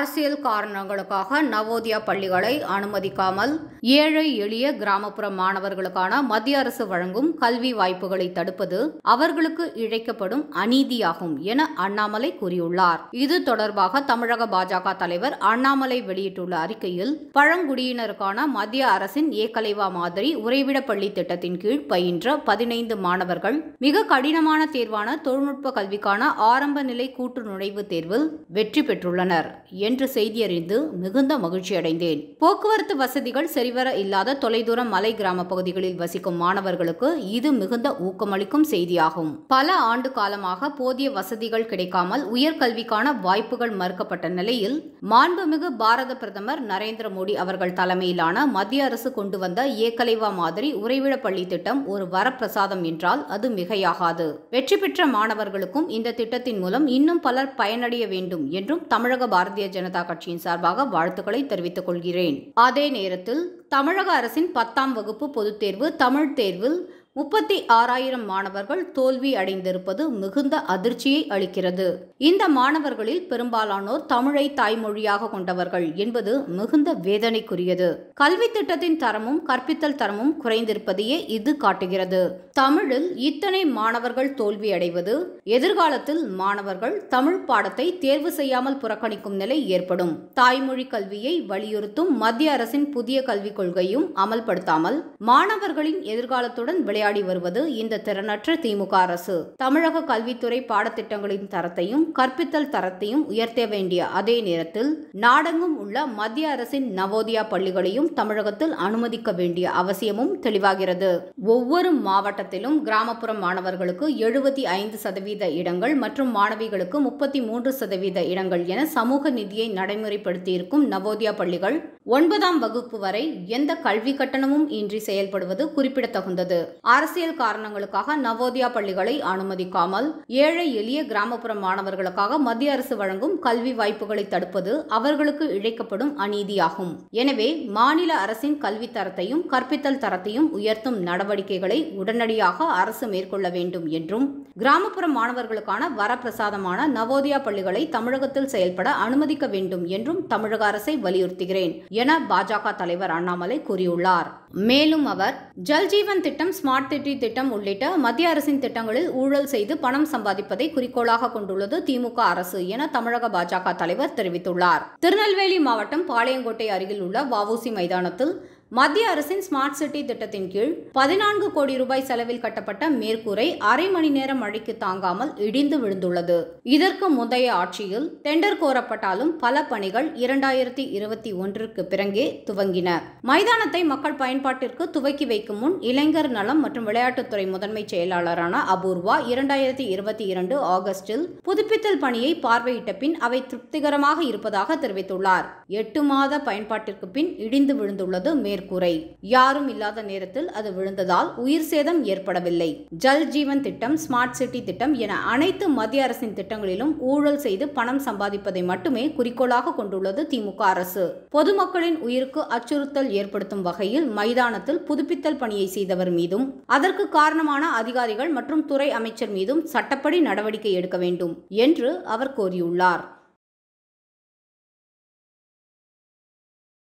அரசியல் காரணங்களுக்காக நவோதயா பள்ளிகளை அனுமதிக்காமல் ஏழை எளிய கிராமப்புற மாணவர்களுக்கான மத்திய அரசு வழங்கும் கல்வி வாய்ப்புகளை தடுப்பது அவர்களுக்கு இழைக்கப்படும் அநீதியாகும் என அண்ணாமலை கூறியுள்ளார் இது தொடர்பாக தமிழக பாஜக தலைவர் அண்ணாமலை வெளியிட்டுள்ள அறிக்கையில் பழங்குடியினருக்கான மத்திய அரசின் ஏகலைவா மாதிரி உறைவிட பள்ளி திட்டத்தின் கீழ் பயின்ற பதினைந்து மாணவர்கள் மிக கடினமான தேர்வான தொழில்நுட்ப கல்விக்கான ஆரம்ப நிலை கூட்டு நுழைவுத் தேர்வில் வெற்றி பெற்றுள்ளனர் என்று செய்தியறிந்து மிகுந்த மகிழ்ச்சியடைந்தேன் போக்குவரத்து வசதிகள் சரிவர இல்லாத தொலைதூர மலை கிராம பகுதிகளில் வசிக்கும் மாணவர்களுக்கு இது மிகுந்த ஊக்கமளிக்கும் செய்தியாகும் பல ஆண்டு காலமாக போதிய வசதிகள் கிடைக்காமல் உயர்கல்விக்கான வாய்ப்புகள் மறுக்கப்பட்ட நிலையில் மாண்புமிகு பாரத பிரதமர் நரேந்திர மோடி அவர்கள் தலைமையிலான மத்திய அரசு கொண்டு வந்த ஏகலைவா மாதிரி உறைவிட பள்ளி திட்டம் ஒரு வரப்பிரசாதம் என்றால் அது மிகையாகாது வெற்றி பெற்ற மாணவர்களுக்கும் இந்த திட்டத்தின் மூலம் இன்னும் பலர் பயனடைய வேண்டும் என்றும் தமிழக பாரதிய ஜனதா கட்சியின் சார்பாக வாழ்த்துக்களை தெரிவித்துக் கொள்கிறேன் அதே நேரத்தில் தமிழக அரசின் பத்தாம் வகுப்பு பொதுத் தேர்வு தமிழ் தேர்வில் முப்பத்தி ஆறாயிரம் மாணவர்கள் தோல்வி அடைந்திருப்பது மிகுந்த அதிர்ச்சியை அளிக்கிறது இந்த மாணவர்களில் பெரும்பாலானோர் தமிழை தாய்மொழியாக கொண்டவர்கள் என்பது மிகுந்த வேதனைக்குரியது கல்வி திட்டத்தின் தரமும் கற்பித்தல் தரமும் குறைந்திருப்பதையே இது காட்டுகிறது தமிழில் இத்தனை மாணவர்கள் தோல்வி அடைவது எதிர்காலத்தில் மாணவர்கள் தமிழ் பாடத்தை தேர்வு செய்யாமல் புறக்கணிக்கும் நிலை ஏற்படும் தாய்மொழி கல்வியை வலியுறுத்தும் மத்திய அரசின் புதிய கல்விக் கொள்கையும் அமல்படுத்தாமல் மாணவர்களின் எதிர்காலத்துடன் விளையாடி வருவது இந்த திறனற்ற திமுக அரசு தமிழக கல்வித்துறை பாடத்திட்டங்களின் தரத்தையும் கற்பித்தல் தரத்தையும் உயர்த்த வேண்டிய அதே நேரத்தில் நாடெங்கும் உள்ள மத்திய அரசின் நவோதயா பள்ளிகளையும் தமிழகத்தில் அனுமதிக்க வேண்டிய அவசியமும் தெளிவாகிறது ஒவ்வொரு மாவட்டத்திலும் கிராமப்புற மாணவர்களுக்கு எழுபத்தி ஐந்து சதவீத இடங்கள் மற்றும் மாணவிகளுக்கு முப்பத்தி மூன்று சதவீத இடங்கள் என சமூக நிதியை நடைமுறைப்படுத்தியிருக்கும் நவோதயா பள்ளிகள் ஒன்பதாம் வகுப்பு வரை எந்த கல்வி கட்டணமும் இன்றி செயல்படுவது குறிப்பிடத்தகுந்தது அரசியல் காரணங்களுக்காக நவோதயா பள்ளிகளை அனுமதிக்காமல் ஏழை எளிய கிராமப்புற மாணவர்களுக்காக மத்திய அரசு வழங்கும் கல்வி வாய்ப்புகளை தடுப்பது அவர்களுக்கு இழைக்கப்படும் அநீதியாகும் எனவே மாநில அரசின் கல்வி தரத்தையும் கற்பித்தல் தரத்தையும் உயர்த்தும் நடவடிக்கைகளை உடனடியாக அரசு மேற்கொள்ள வேண்டும் என்றும் கிராமப்புற மாணவர்களுக்கான வரப்பிரசாதமான நவோதயா பள்ளிகளை தமிழகத்தில் செயல்பட அனுமதிக்க வேண்டும் என்றும் தமிழக அரசை வலியுறுத்துகிறேன் என பாஜக தலைவர் அண்ணாமலை கூறியுள்ளார் மேலும் அவர் ஜல்ஜீவன் திட்டம் ஸ்மார்ட் சிட்டி திட்டம் உள்ளிட்ட மத்திய அரசின் திட்டங்களில் ஊழல் செய்து பணம் சம்பாதிப்பதை குறிக்கோளாக கொண்டுள்ளது திமுக அரசு என தமிழக பாஜக தலைவர் தெரிவித்துள்ளார் திருநெல்வேலி மாவட்டம் பாளையங்கோட்டை அருகில் உள்ள வவுசி மைதானத்தில் மத்திய அரசின் ஸ்மார்ட் சிட்டி திட்டத்தின் கீழ் பதினான்கு கோடி ரூபாய் செலவில் கட்டப்பட்ட மேற்கூரை அரை மணி நேரம் மழைக்கு தாங்காமல் இடிந்து விழுந்துள்ளது இதற்கு முந்தைய ஆட்சியில் டெண்டர் கோரப்பட்டாலும் பல பணிகள் இரண்டாயிரத்தி இருபத்தி ஒன்றிற்கு பிறகே துவங்கின மைதானத்தை மக்கள் பயன்பாட்டிற்கு துவக்கி வைக்கும் முன் இளைஞர் நலம் மற்றும் விளையாட்டுத்துறை முதன்மை செயலாளரான அபூர்வா இரண்டாயிரத்தி இருபத்தி இரண்டு ஆகஸ்டில் புதுப்பித்தல் பணியை பார்வையிட்ட பின் அவை திருப்திகரமாக இருப்பதாக தெரிவித்துள்ளார் எட்டு மாத பயன்பாட்டிற்கு பின் இடிந்து விழுந்துள்ளது மேற்கூரை யாரும் இல்லாத நேரத்தில் அது விழுந்ததால் உயிர் சேதம் ஏற்படவில்லை ஜல் ஜீவன் திட்டம் ஸ்மார்ட் சிட்டி திட்டம் என அனைத்து மத்திய அரசின் திட்டங்களிலும் ஊழல் செய்து பணம் சம்பாதிப்பதை மட்டுமே குறிக்கோளாக கொண்டுள்ளது திமுக அரசு பொதுமக்களின் உயிருக்கு அச்சுறுத்தல் ஏற்படுத்தும் வகையில் மைதானத்தில் புதுப்பித்தல் பணியை செய்தவர் மீதும் அதற்கு காரணமான அதிகாரிகள் மற்றும் துறை அமைச்சர் மீதும் சட்டப்படி நடவடிக்கை எடுக்க வேண்டும் என்று அவர் கோரியுள்ளார்